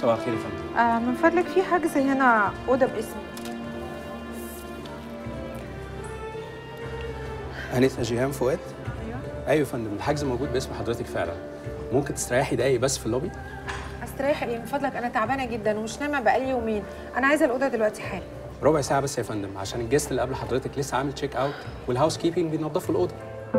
صباح الخير يا فندم آه من فضلك في حجز هنا اوضه باسمي انسه جيهان فؤاد ايوه ايوه يا فندم الحجز موجود باسم حضرتك فعلا ممكن تستريحي دقايق بس في اللوبي استريح ايه من فضلك انا تعبانه جدا ومش نايمه بقالي يومين انا عايزه الاوضه دلوقتي حالا ربع ساعه بس يا فندم عشان الجست اللي قبل حضرتك لسه عامل تشيك اوت والهاوس كيبنج بينضفوا الاوضه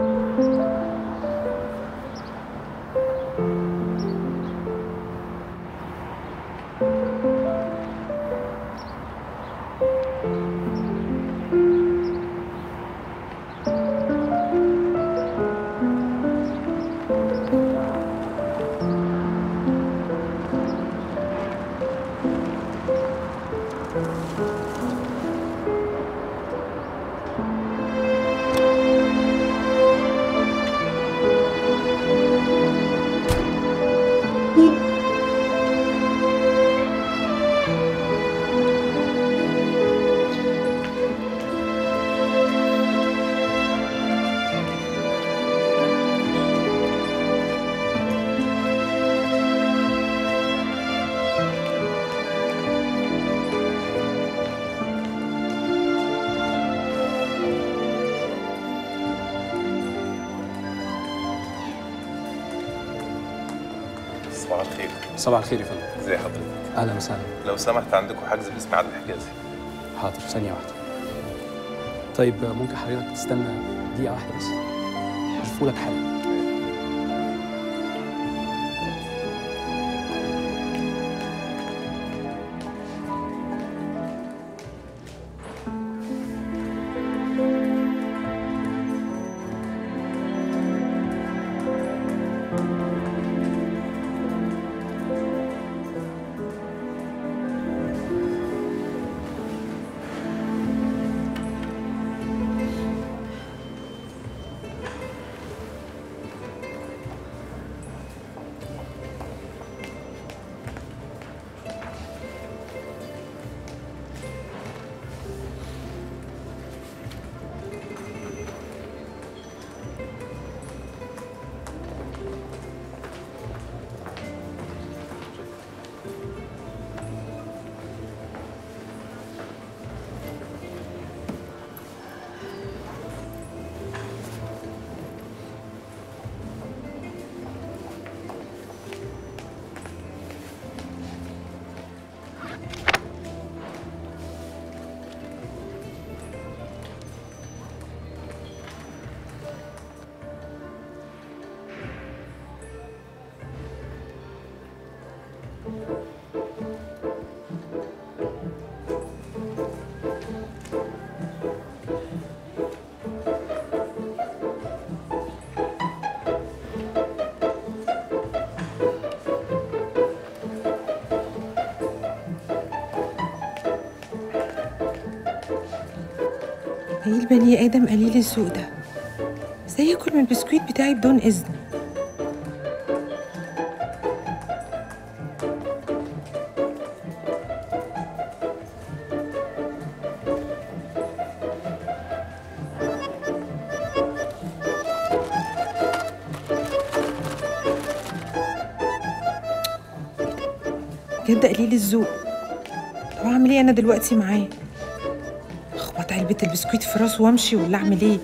صباح الخير صباح الخير يا فندم ازي حضرتك اهلا وسهلا لو سمحت عندكم حجز باسم عادل حجازي حاضر ثانيه واحده طيب ممكن حضرتك تستنى دقيقه واحده بس هشوفه لك حالا ايه البني ادم قليل الذوق ده ازاي ياكل من البسكويت بتاعي بدون اذن بجد قليل الذوق طب اعمل ايه انا دلوقتي معاه اخبط علبة البسكويت في راسه وامشي ولا اعمل ايه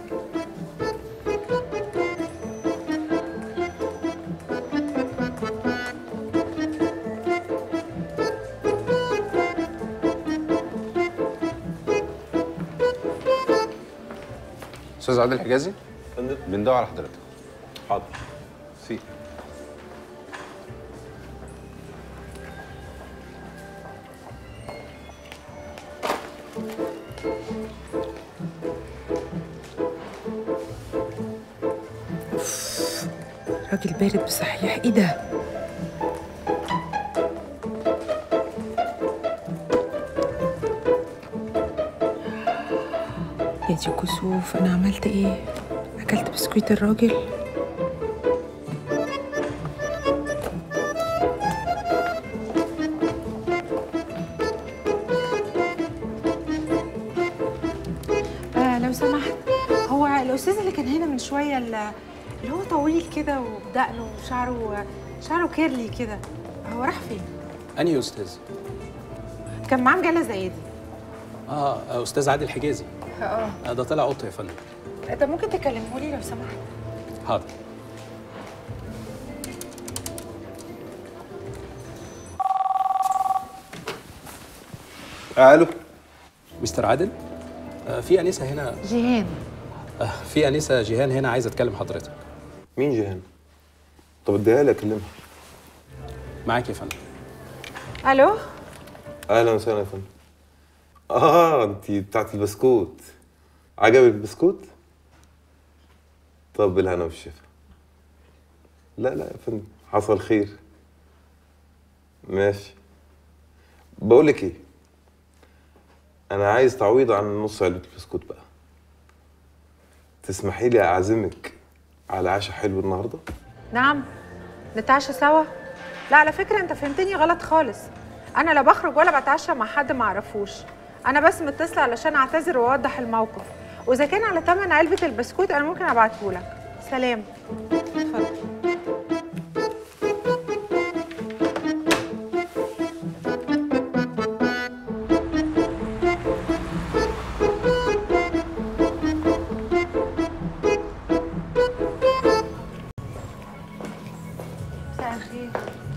استاذ عادل حجازي فندم بندور على حضرتك حاضر سي راجل بارد بصحيح ايه ده يا دي كسوف انا عملت ايه اكلت بسكويت الراجل آه لو سمحت هو الاستاذ اللي كان هنا من شويه اللي اللي هو طويل كده وبدقنه وشعره شعره كيرلي كده هو راح فين انهي استاذ كان معاه مجله زي دي اه آه، استاذ عادل حجازي اه آه، ده طلع قط يا فندم انت ممكن تكلمه لي لو سمحت حاضر الو مستر عادل آه، في انسه هنا جيهان آه، في انسه جيهان هنا عايزه اتكلم حضرتك مين جيهان؟ طب اديها لي اكلمها معاك يا فندم الو اهلا وسهلا يا فندم اه انت بتاعت البسكوت عجبك البسكوت؟ طب بالهنا والشفا لا لا يا فندم حصل خير ماشي بقول لك ايه انا عايز تعويض عن نص علبه البسكوت بقى تسمحي لي اعزمك على عشاء حلو النهارده نعم نتعشى سوا لا على فكره انت فهمتني غلط خالص انا لا بخرج ولا بتعشى مع حد ما اعرفوش انا بس متصله علشان اعتذر واوضح الموقف واذا كان على ثمن علبه البسكوت انا ممكن ابعته لك سلام اتفضل مساء الخير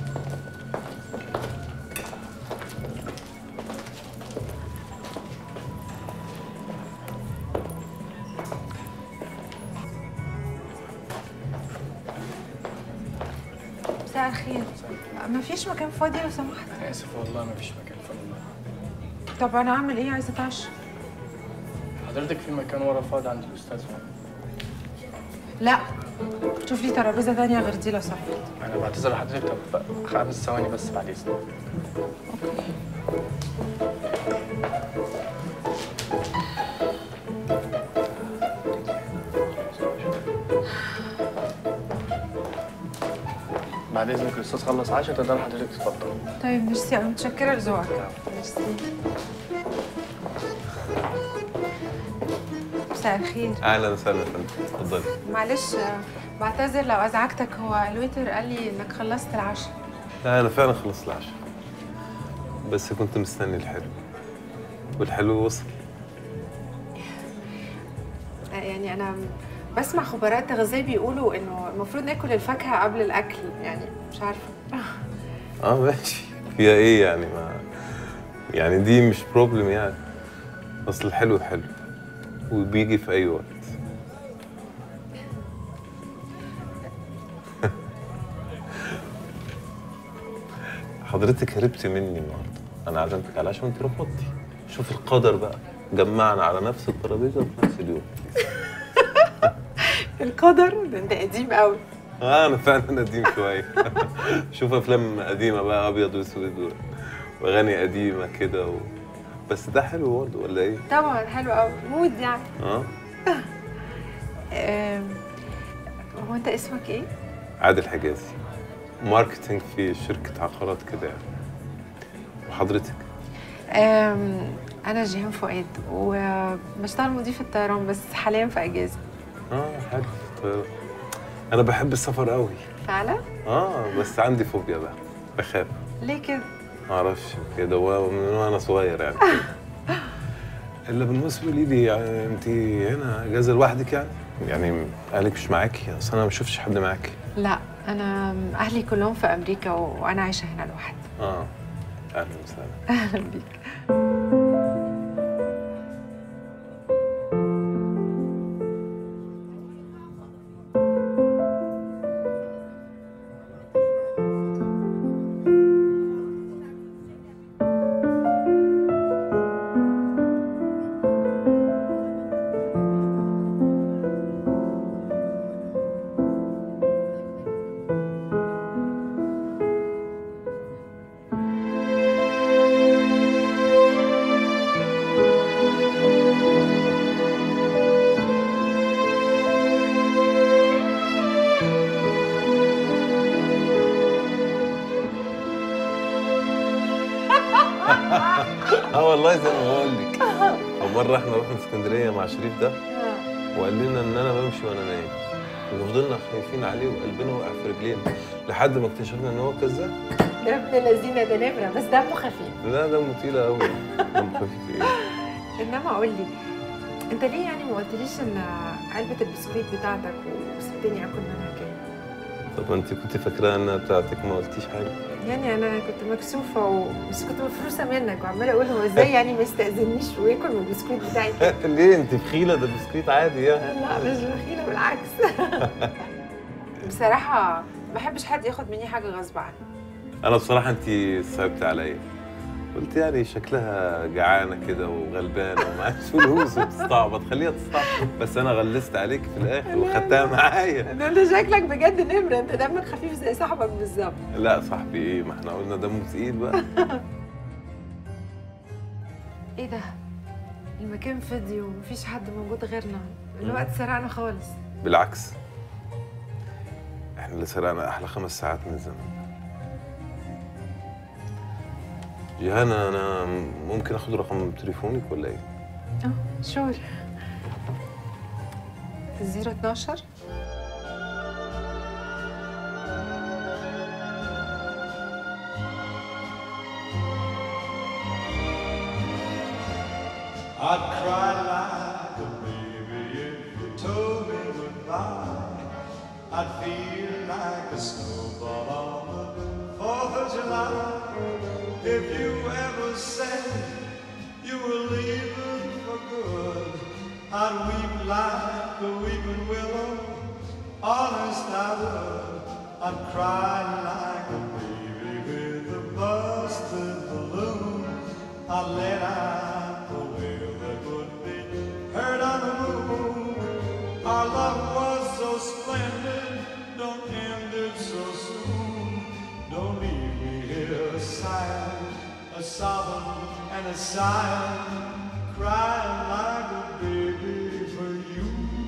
مساء الخير ما فيش مكان فاضي لو سمحت انا اسف والله ما فيش مكان فاضي طب انا اعمل ايه عايزه اتعشى حضرتك في مكان ورا فاضي عند الاستاذ لا شوف لي ترابيزه تانية غير دي لو سمحت انا بعتذر لحضرتك طب خمس ثواني بس بعد اذنك بعد اذنك الاستاذ خلص عشاء تقدر حضرتك تتفضل طيب ميرسي انا متشكره لذوقك ميرسي مساء الخير اهلا وسهلا يا فندم اتفضلي معلش آه، بعتذر لو ازعجتك هو الويتر قال لي انك خلصت العشاء لا انا فعلا خلصت العشاء بس كنت مستني الحلو والحلو وصل آه، يعني انا بسمع خبراء التغذيه بيقولوا انه المفروض ناكل الفاكهه قبل الاكل يعني مش عارفه اه ماشي فيها ايه يعني ما يعني دي مش بروبلم يعني اصل الحلو حلو وبيجي في اي وقت حضرتك هربتي مني النهارده انا عزمتك على العشاء وانت رفضتي شوف القدر بقى جمعنا على نفس الترابيزه في نفس اليوم القدر ده انت قديم قوي اه انا فعلا قديم شويه شوف افلام قديمه بقى ابيض واسود و- واغاني قديمه كده و... بس ده حلو برضه ولا ايه؟ طبعا حلو قوي مود يعني اه آم، هو انت اسمك ايه عادل حجازي ماركتينج في شركه عقارات كده يعني وحضرتك آم، انا جيهان فؤاد وبشتغل مضيف الطيران بس حاليا في اجازه اه حلو طيب. انا بحب السفر قوي فعلا اه بس عندي فوبيا بقى بخاف ليه كده ما اعرفش كده و- من وانا صغير يعني الا بالنسبه لي دي يعني انت هنا اجازه لوحدك يعني يعني اهلك مش معاكي اصل انا ما شفتش حد معاكي لا انا اهلي كلهم في امريكا وانا عايشه هنا لوحدي اه اهلا وسهلا اهلا بيك اه والله زي ما بقول لك ومره احنا رحنا اسكندريه مع شريف ده وقال لنا ان انا بمشي وانا نايم وفضلنا خايفين عليه وقلبنا وقع في رجلينا لحد ما اكتشفنا ان هو كذاب ده ابن لذينه ده نمره بس دمه خفيف لا دمه تقيل قوي دمه خفيف ايه انما قول لي انت ليه يعني ما قلتليش ان علبه البسكويت بتاعتك وسبتني اكل منها كده طب انت كنت فاكراها انها بتاعتك ما قلتيش حاجه يعني انا كنت مكسوفه و... بس كنت مفروسه منك وعماله اقول هو ازاي يعني ما يستاذنيش وياكل من البسكويت بتاعي كده؟ ليه انت بخيله ده بسكويت عادي يعني لا مش بخيله بالعكس بصراحه ما بحبش حد ياخد مني حاجه غصب عني انا بصراحه انت صعبت عليا قلت يعني شكلها جعانه كده وغلبانه ومعاش فلوس وبتستعبط خليها تستعبط بس انا غلست عليك في الاخر وخدتها معايا ده انت شكلك بجد نمره انت دمك خفيف زي صاحبك بالظبط لا صاحبي ايه ما احنا قلنا دمه تقيل بقى ايه ده المكان فاضي ومفيش حد موجود غيرنا الوقت سرقنا خالص بالعكس احنا اللي سرقنا احلى خمس ساعات من الزمن جيهان انا ممكن اخد رقم تليفونك ولا ايه؟ اه شور 012 I'd cry like a baby if you told me goodbye. I'd feel like a snowball on the Fourth of July. If you ever said you were leaving for good, I'd weep like a weeping willow. Honest, I would. I'd cry like a baby with a busted balloon. I'd let out the wail that would be heard on the moon. Our love was so splendid, don't end it so soon. Don't leave me here sighing, a sobbing and a sighing, crying like a baby for you.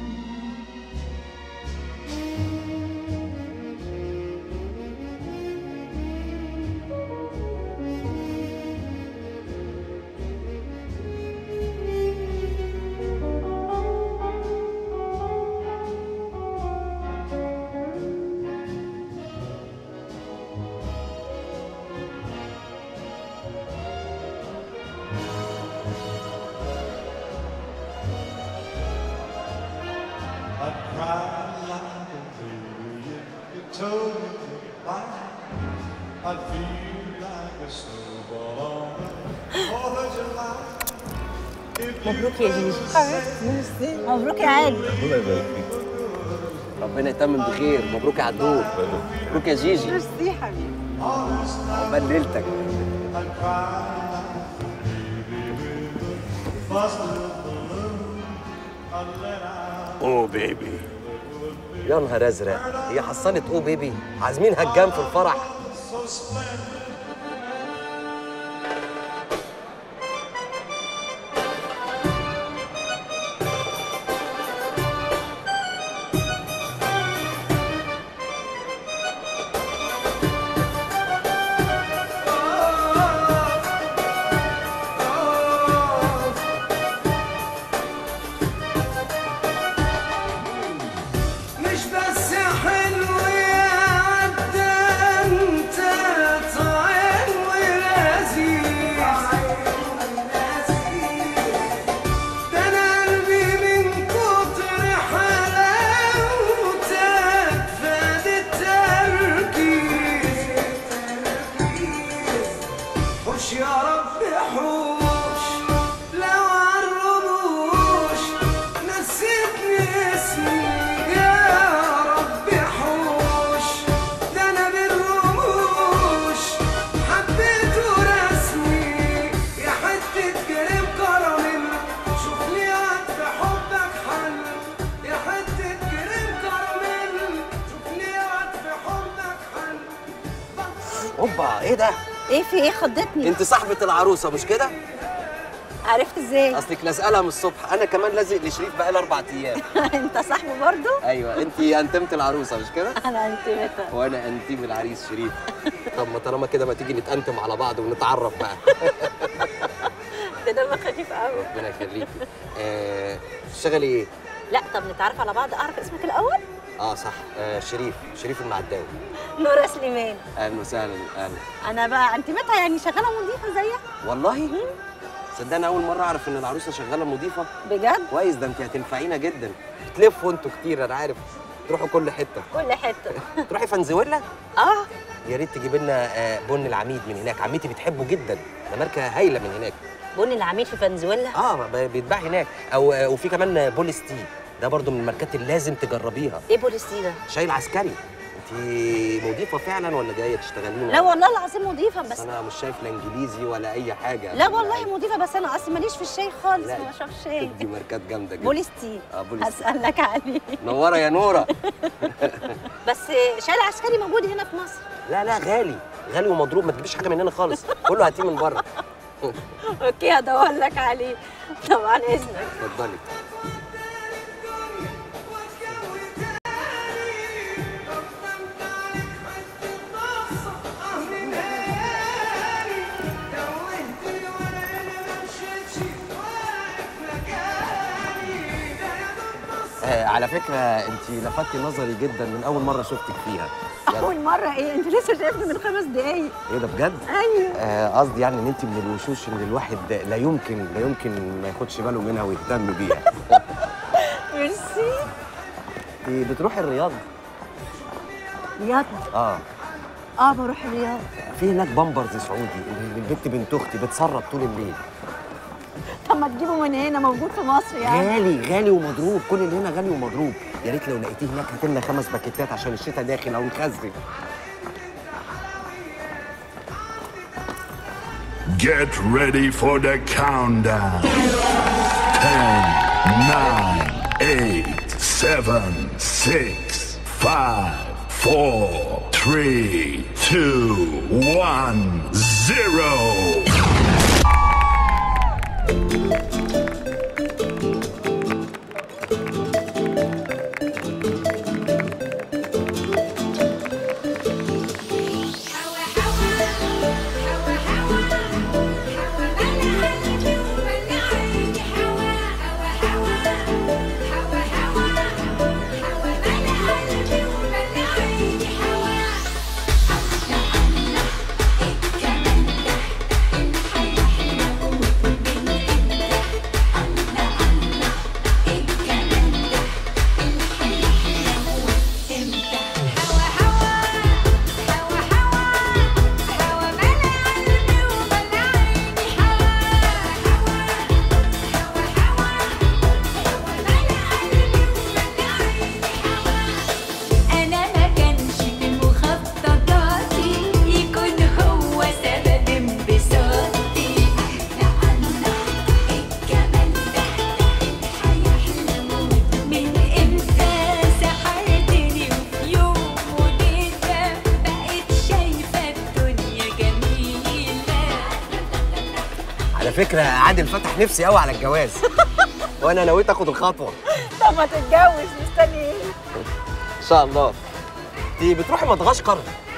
I'd cry like a baby if you told me goodbye. I'd feel like a snowball on the Fourth of July. If you مبروك يا جيجي. ever said مبروك يا عادل الله يبارك فيك ربنا يتمم بخير مبروك يا عدول مبروك يا جيجي ميرسي حبيبي عقبال ليلتك I'd cry like a baby with a busted balloon. I'd let out اوه بيبي يا نهار ازرق هي حصلت اوه بيبي عازمين هجام في الفرح so splendid. مش بس حلو يا عدى انت طعم ولذيذ ده انا قلبي من كتر حلاوتك فاد التركيز حوش يا رب حوش لو عالرموش نسيتني اسمي يا رب حوش ده انا بالرموش حبيته رسمي يا حتة كريم كراميل شوف لي وقت في حبك حل يا حتة كريم كراميل شوف لي وقت في حبك حل اوبا ايه ده ايه في ايه خضتني انت صاحبه العروسه مش كده عرفت ازاي اصلك لازقلها من الصبح انا كمان لازق لشريف بقالي اربع ايام انت صاحبه برضو ايوه انت انتمه العروسه مش كده انا انتمتها وانا انتيم العريس شريف طب ما طالما كده ما تيجي نتأنتم على بعض ونتعرف بقى ده دمك خفيف قوي ربنا يخليكي آه، تشتغلي ايه لا طب نتعرف على بعض اعرف اسمك الاول اه صح آه شريف شريف المعداوي نورة سليمان اهلا وسهلا اهلا انا بقى انتمتها يعني شغاله مضيفه زيك والله صدقني اول مره اعرف ان العروسه شغاله مضيفه بجد كويس ده انت هتنفعينا جدا بتلفوا انتوا كتير انا عارف تروحوا كل حته كل حته تروحي فنزويلا اه يا ريت تجيب لنا آه، بن العميد من هناك عمتي بتحبه جدا ده ماركه هايله من هناك بن العميد في فنزويلا اه ب- بيتباع هناك او آه، وفي كمان بوليستي ده برضو من الماركات اللي لازم تجربيها ايه بوليستي ده شاي العسكري انت مضيفه فعلا ولا جايه تشتغلينا لا والله العظيم مضيفه بس بس انا مش شايف لا انجليزي ولا اي حاجه لا والله مضيفه بس انا اصلا ماليش في الشاي خالص لا. ما بشربش شاي دي ماركات جامده جدا بوليستي اه بوليستي هسألك عليه نوره يا نوره بس شاي العسكري موجود هنا في مصر لا لا غالي غالي ومضروب ما تجيبيش حاجه من هنا خالص كله هاتيه من بره اوكي هدور لك عليه طبعا اذنك اتفضلي آه على فكره انت لفتي نظري جدا من اول مره شفتك فيها يعني اول مره ايه انت لسه شايفني من خمس دقايق ايه ده بجد ايوه آه، قصدي يعني ان انت من الوشوش اللي الواحد لا يمكن لا يمكن ما ياخدش باله منها ويهتم بيها ميرسي انت بتروحي الرياض رياض اه اه بروح الرياض في هناك بامبرز سعودي البنت بنت اختي بتسرب طول الليل طب ما تجيبه من هنا موجود في مصر يعني غالي غالي ومضروب كل اللي هنا غالي ومضروب يا ريت لو لقيتيه هناك هات لنا خمس باكيتات عشان الشتاء داخل او نخزن Get ready for the countdown. 10, 9, 8, 7, 6, 5, 4, 3, 2, 1, 0. أنا ما كانش من مخططاتي يكون هو سبب انبساطي أحلى الله الجمال ده هيحلى موت من إمتى سحرتني وفي يوم وليلة بقيت شايفة الدنيا جميلة على فكره عادل فتح نفسي قوي على الجواز وانا نويت اخد الخطوه طب ما تتجوز مستني ايه ان شاء الله انت بتروحي مدغشقر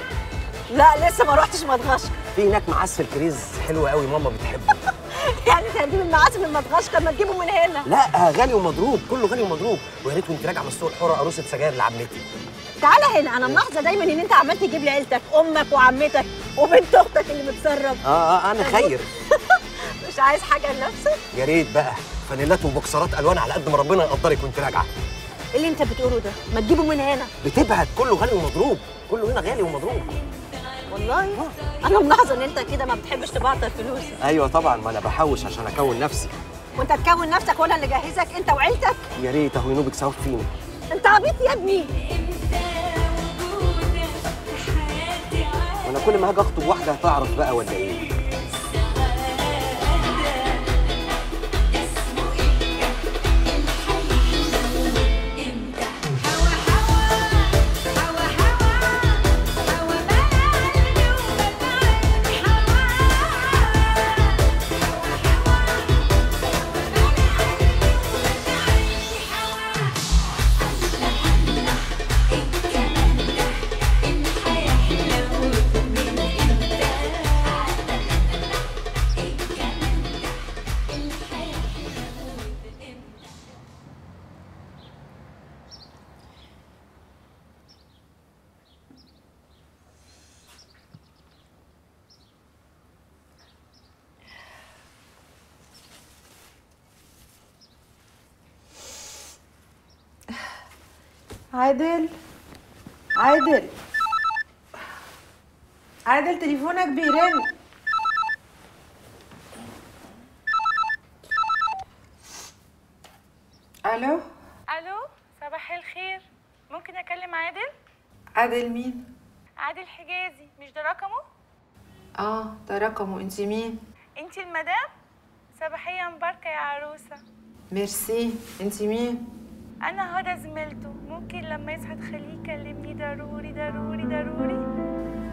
لا لسه ما روحتش مدغشقر في هناك معسل كريز حلو قوي ماما بتحبه يعني تجيب المعازف من مدغشقر ما تجيبه من هنا لا غالي ومضروب كله غالي ومضروب ويا ريت وانت راجعه من السوق الحره عروسه سجاير لعمتي تعالى هنا انا ملاحظه دايما ان انت عمال تجيب لي عيلتك امك وعمتك وبنت اختك اللي بتسرب اه اه انا خير مش عايز حاجه لنفسك يا ريت بقى فانيلات وبوكسرات الوان على قد ما ربنا يقدرك وانت راجعه ايه اللي انت بتقوله ده ما تجيبه من هنا بتبهت كله غالي ومضروب كله هنا غالي ومضروب والله انا ملاحظه ان انت كده ما بتحبش تبعطر فلوس ايوه طبعا ما انا بحوش عشان اكون نفسي وانت تكون نفسك وانا اللي جهزك انت وعيلتك يا ريت اهو ينوبك سوا فينا انت عبيط يا ابني وانا كل ما هاجي اخطب واحده هتعرف بقى ولا ايه عادل عادل عادل تليفونك بيرن الو الو صباح الخير ممكن اكلم عادل عادل مين عادل حجازي مش ده رقمه اه ده رقمه انت مين انتي المدام صباحيه مباركه يا عروسه ميرسي انت مين انا هدى زميلته ممكن لما يصحى تخليه يكلمني ضروري ضروري ضروري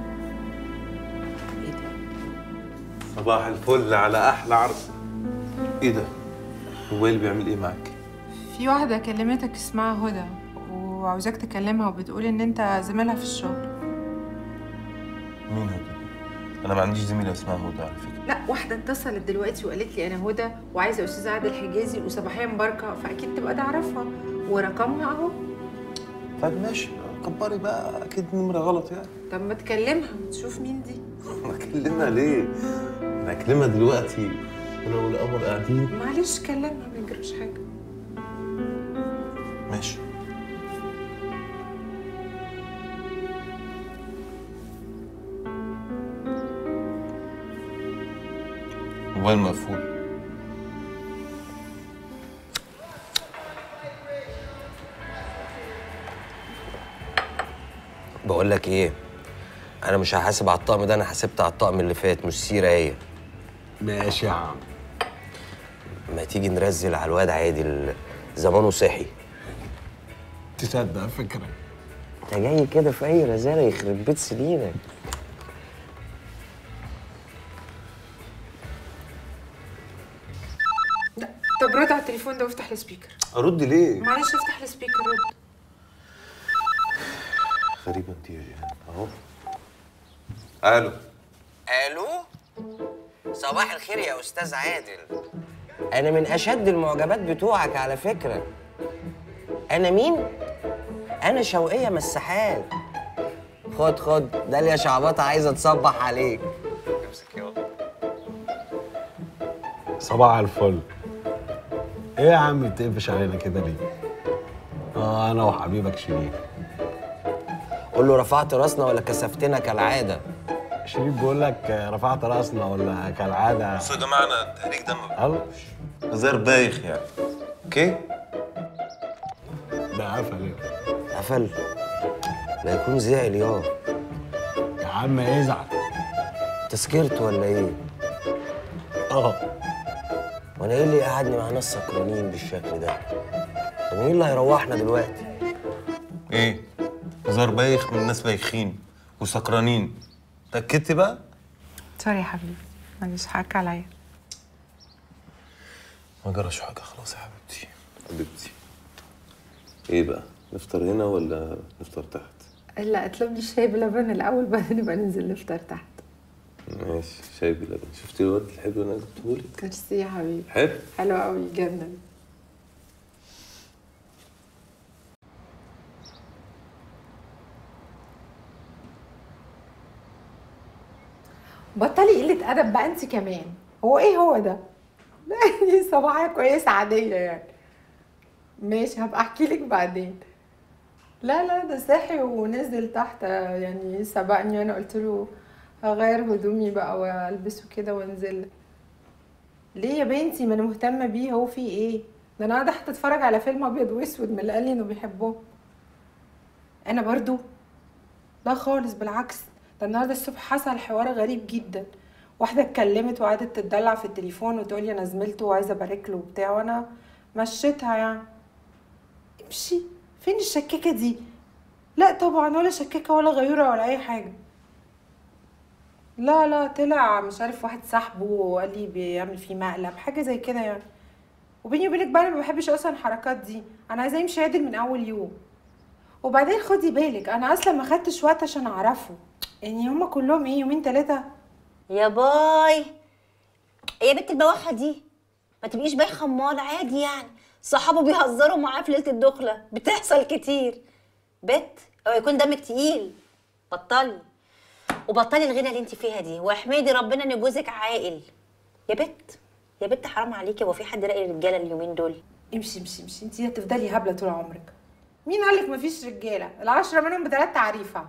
صباح الفل على احلى عرض ايه ده هو اللي بيعمل ايه معاك في واحدة كلمتك اسمها هدى وعاوزاك تكلمها وبتقول ان انت زميلها في الشغل مين هدى انا ما عنديش زميله اسمها هدى على فكره لا واحدة اتصلت دلوقتي وقالت لي انا هدى وعايزة استاذ عادل حجازي وصباحية مباركة فاكيد تبقى تعرفها ورقمها اهو طيب ماشي كبري بقى اكيد نمره غلط يعني طب ما تكلمها تشوف مين دي اكلمها ليه انا اكلمها دلوقتي انا والقمر قاعدين معلش كلمها ما يجراش حاجة ماشي موبايل مقفول بقول لك ايه انا مش هحاسب على الطقم ده انا حاسبت على الطقم اللي فات مش سيره هي ماشي يا عم ما تيجي نرزل على الواد عادل زمانه صحي تصدق فكره انت جاي كده في اي رزاله يخرب بيت سنينك طب رد على التليفون ده وافتح السبيكر ارد ليه معلش افتح السبيكر رد غريبه انت يا جيهان اهو الو الو صباح الخير يا استاذ عادل انا من اشد المعجبات بتوعك على فكره انا مين انا شوقيه مسحات خد خد داليا شعبطه عايزه تصبح عليك امسك يلا صباح الفل ايه يا عم بتقفش علينا كده ليه؟ اه انا وحبيبك شريف قول له رفعت راسنا ولا كسفتنا كالعاده شريف بيقول لك آه، رفعت راسنا ولا كالعاده بصوا يا جماعه انا تهريج دم الله هزار بايخ يعني اوكي ده قفل إيه؟ قفل لا يكون زعل يا يا عم ازعل تسكرت ولا ايه اه وانا ايه اللي قعدني مع ناس سكرانين بالشكل ده طب مين اللي هيروحنا دلوقتي ايه هزار بايخ من ناس بايخين وسكرانين تاكدتي بقى سوري يا حبيبي معلش حقك عليا ما جراش حاجه خلاص يا حبيبتي حبيبتي ايه بقى نفطر هنا ولا نفطر تحت لا اطلب لي شاي بلبن الاول بعدين نبقى ننزل نفطر تحت ماشي شاي بلبن شفتي الواد الحلو اللي انا جبته لك ميرسي يا حبيبي حلو حلو قوي جنن بطلي قلة أدب بقى أنت كمان هو إيه هو ده؟ لا دي صباحية كويسة عادية يعني ماشي هبقى أحكي لك بعدين لا لا ده صحي ونزل تحت يعني سبقني أنا قلت له هغير هدومي بقى والبسه كده وانزل ليه يا بنتي ما انا مهتمه بيه هو في ايه ده انا قاعده حتى اتفرج على فيلم ابيض واسود من اللي قال لي انه بيحبه انا برضو لا خالص بالعكس ده النهارده الصبح حصل حوار غريب جدا واحده اتكلمت وقعدت تتدلع في التليفون وتقول لي انا زميلته وعايزه ابارك له وبتاع وانا مشيتها يعني امشي فين الشكاكه دي لا طبعا ولا شكاكه ولا غيوره ولا اي حاجه لا لا طلع مش عارف واحد صاحبه وقال لي بيعمل فيه مقلب حاجه زي كده يعني وبيني وبينك بقى انا ما بحبش اصلا الحركات دي انا عايزاه يمشي عادل من اول يوم وبعدين خدي بالك انا اصلا ما خدتش وقت عشان اعرفه يعني هما كلهم ايه يومين ثلاثه يا باي يا بنت البواحة دي ما تبقيش بايخة امال عادي يعني صحابه بيهزروا معاه في ليلة الدخلة بتحصل كتير بت او يكون دمك تقيل بطلي وبطلي الغنى اللي انت فيها دي واحمدي ربنا ان جوزك عاقل يا بت يا بت حرام عليكي هو في حد راقي الرجاله اليومين دول امشي امشي امشي انت هتفضلي هبله طول عمرك مين قال لك مفيش رجاله العشرة منهم بثلاث تعريفه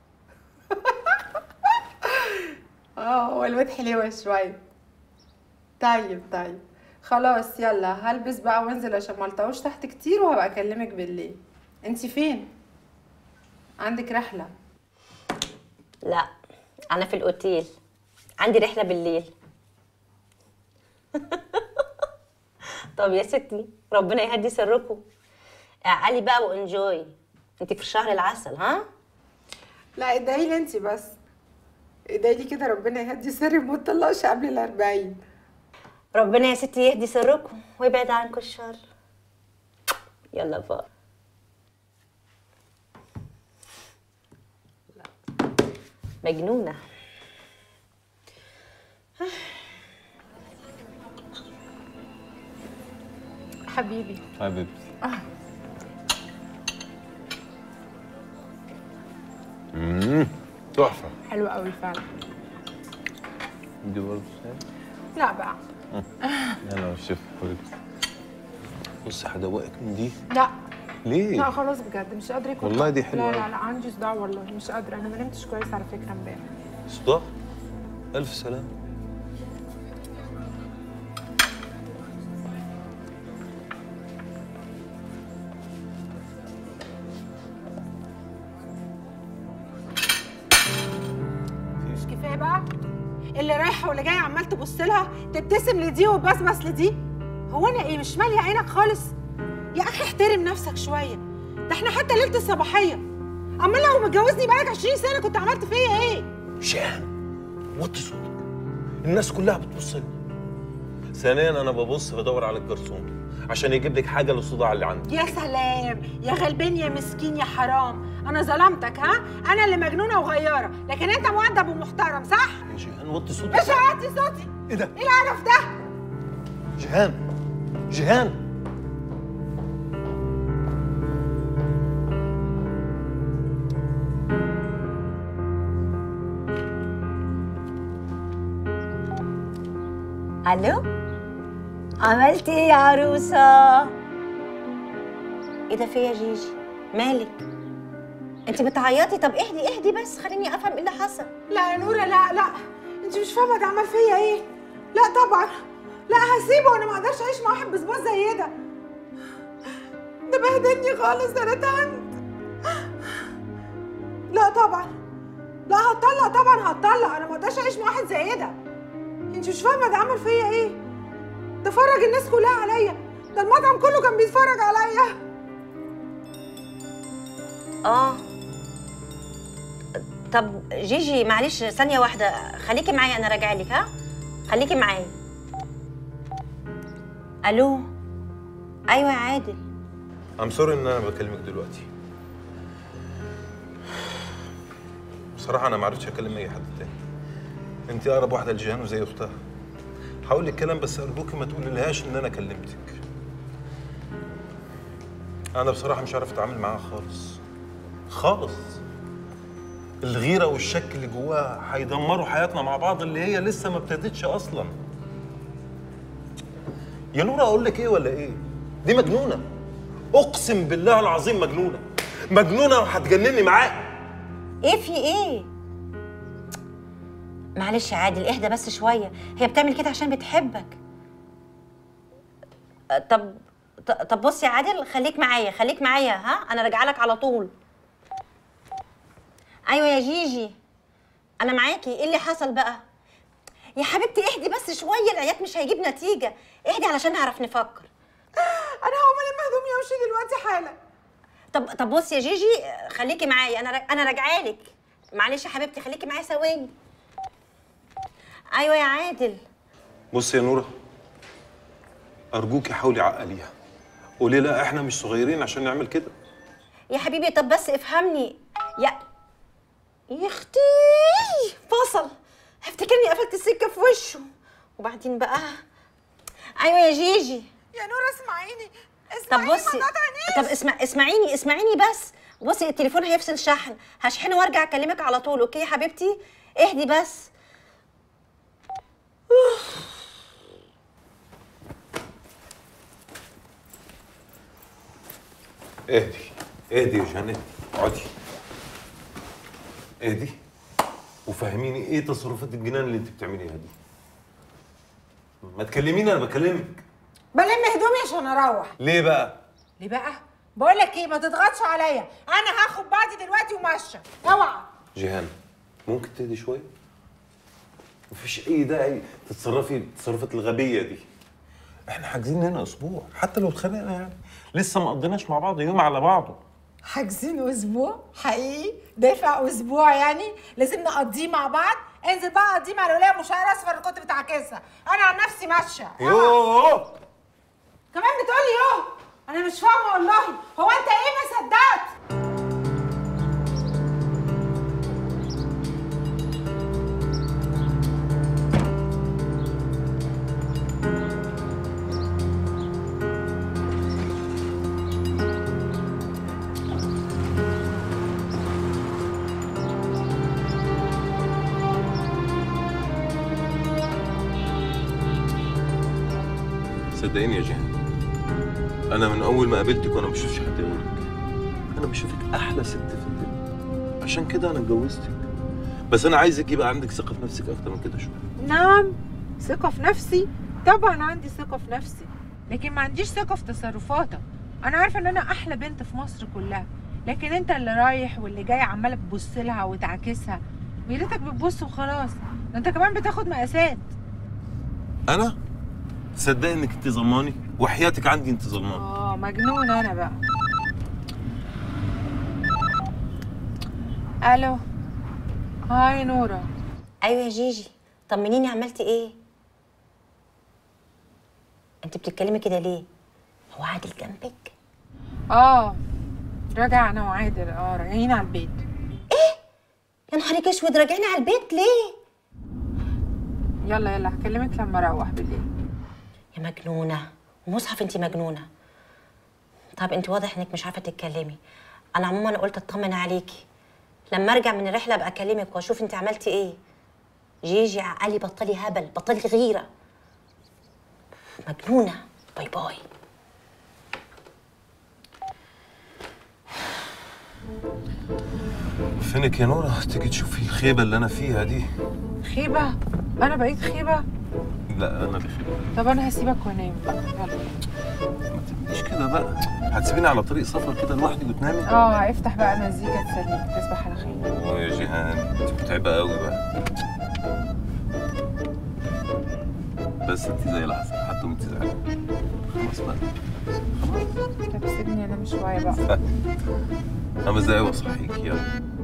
اه هو الواد حلوة شوية طيب طيب خلاص يلا هلبس بقى وانزل عشان ملطقوش تحت كتير وهبقى اكلمك بالليل انتي فين عندك رحلة لا انا في الاوتيل عندي رحله بالليل طب يا ستي ربنا يهدي سركم اعقلي بقى وانجوي انت في شهر العسل ها لا ادعي لي انتي بس ادعي لي كده ربنا يهدي سري وما تطلقش قبل الأربعين ربنا يا ستي يهدي سركم ويبعد عنكم الشر يلا بقى مجنونه حبيبي حبيبتي امم تحفه حلو قوي فعلا دي برضه لا بقى انا والشيف حبيبتي بصي هدوقك من دي لا ليه؟ لا خلاص بجد مش قادرة اكل والله دي حلوة لا لا أوي. لا عندي صداع والله مش قادرة انا ما نمتش كويس على فكرة امبارح صداع الف سلامه مش كفايه بقى اللي رايحه واللي جايه عمال تبص لها تبتسم لدي وتبسبس لدي هو انا ايه مش ماليه عينك خالص يا اخي احترم نفسك شويه ده احنا حتى ليله الصباحيه امال لو متجوزني بقالك 20 سنه كنت عملت فيا ايه شان وطي صوتك الناس كلها بتبص لي ثانيا انا ببص بدور على الجرسون عشان يجيب لك حاجه للصداع اللي عندي يا سلام يا غلبان يا مسكين يا حرام انا ظلمتك ها انا اللي مجنونه وغياره لكن انت مؤدب ومحترم صح يا جيهان وطي صوتك مش هعطي صوتي ايه ده ايه القرف ده جيهان جيهان الو عملتي ايه يا عروسه ايه ده في يا جيجي مالك انت بتعيطي طب اهدي اهدي بس خليني افهم ايه اللي حصل لا يا نوره لا لا انت مش فاهمه ده عمل فيا ايه لا طبعا لا هسيبه انا ما اقدرش اعيش مع واحد بسبوس زي ده ده بهدلني خالص ده انا تهنت لا طبعا لا هتطلق طبعا هتطلق انا ما اقدرش اعيش مع واحد زي ده انت مش فاهمه ده عمل فيا ايه ده فرج الناس كلها عليا ده المطعم كله كان بيتفرج عليا اه طب جيجي معلش ثانيه واحده خليكي معايا انا راجعه لك ها خليكي معايا الو ايوه يا عادل ام سوري ان انا بكلمك دلوقتي بصراحه انا ما عرفتش اكلم اي حد تاني انت اقرب واحده لجيهان وزي اختها هقول لك كلام بس ارجوكي ما تقولي لهاش ان انا كلمتك انا بصراحه مش عارف اتعامل معاها خالص خالص الغيره والشك اللي جواها هيدمروا حياتنا مع بعض اللي هي لسه ما ابتدتش اصلا يا نورا اقول لك ايه ولا ايه دي مجنونه اقسم بالله العظيم مجنونه مجنونه وهتجنني معاك ايه في ايه معلش يا عادل اهدى بس شويه هي بتعمل كده عشان بتحبك أه، طب ط- طب بص يا عادل خليك معايا خليك معايا ها انا راجعه لك على طول ايوه يا جيجي انا معاكي ايه اللي حصل بقى يا حبيبتي اهدي بس شويه العياط مش هيجيب نتيجه اهدي علشان نعرف نفكر انا هقوم الم هدومي وامشي دلوقتي حالا طب طب بص يا جيجي خليكي معايا انا را- انا راجعه لك معلش يا حبيبتي خليكي معايا ثواني ايوه يا عادل بصي يا نورة أرجوكي حاولي عقليها قولي لا إحنا مش صغيرين عشان نعمل كده يا حبيبي طب بس افهمني يا يا اختي فصل افتكرني قفلت السكه في وشه وبعدين بقى ايوه يا جيجي يا نورة اسمعيني طب اسمعيني بصي ما تقاطعنيش. طب اسمع اسمعيني اسمعيني بس بصي التليفون هيفصل شحن هشحنه وارجع اكلمك على طول اوكي يا حبيبتي اهدي بس اهدي اهدي يا جهان اقعدي اهدي وفهميني ايه تصرفات الجنان اللي انت بتعمليها دي ما تكلميني انا بكلمك بلم هدومي عشان اروح ليه بقى ليه بقى بقول لك ايه ما تضغطش عليا انا هاخد بعضي دلوقتي وماشيه اوعى جيهان ممكن تهدي شويه مفيش اي داعي تتصرفي التصرفات الغبيه دي احنا حاجزين هنا اسبوع حتى لو اتخانقنا يعني لسه ما قضيناش مع بعض يوم على بعضه حاجزين اسبوع حقيقي دافع اسبوع يعني لازم نقضيه مع بعض انزل بقى قضيه مع الولايه مشاهير اصفر اللي كنت بتعاكسها انا عن نفسي ماشيه يوه كمان بتقولي يوه انا مش فاهمه والله هو انت ايه ما صدقت صدقيني يا جيهان انا من اول ما قابلتك وانا ما بشوفش حد غيرك انا بشوفك احلى ست في الدنيا عشان كده انا اتجوزتك بس انا عايزك يبقى عندك ثقه في نفسك اكتر من كده شويه نعم ثقة في نفسي طبعا عندي ثقة في نفسي لكن ما عنديش ثقة في تصرفاتك أنا عارفة إن أنا أحلى بنت في مصر كلها لكن أنت اللي رايح واللي جاي عمالة بتبص لها وتعاكسها ويا ريتك بتبص وخلاص ده أنت كمان بتاخد مقاسات انا تصدقي انك انت ظلماني وحياتك عندي انت ظلماني آه مجنون أنا بقى ألو هاي نورة ايوه يا جيجي طمنيني عملتي ايه انت بتتكلمي كده ليه هو عادل جنبك آه راجع أنا وعادل آه راجعين على البيت يا نهارك اسود راجعين على البيت ليه يلا يلا هكلمك لما أروح بالليل يا مجنونه ومصحف انت مجنونه طب انت واضح انك مش عارفه تتكلمي انا عموما قلت اطمن عليكي لما ارجع من الرحله ابقى اكلمك واشوف انت عملتي ايه جيجي عقلي بطلي هبل بطلي غيره مجنونه باي باي فينك يا نورة تيجي تشوفي الخيبة اللي أنا فيها دي خيبة أنا بقيت خيبة لا أنا اللي خيبة طب أنا هسيبك وأنام يلا مش كده بقى هتسيبيني على طريق سفر كده لوحدي وتنامي اه هيفتح بقى مزيكا تسليك تصبح على خير أوه يا جيهان انت متعبة قوي بقى بس انت زي العسل حتى وانت زعلانة خلاص بقى طب سيبني انام شويه بقى خمس دقايق واصحيك يلا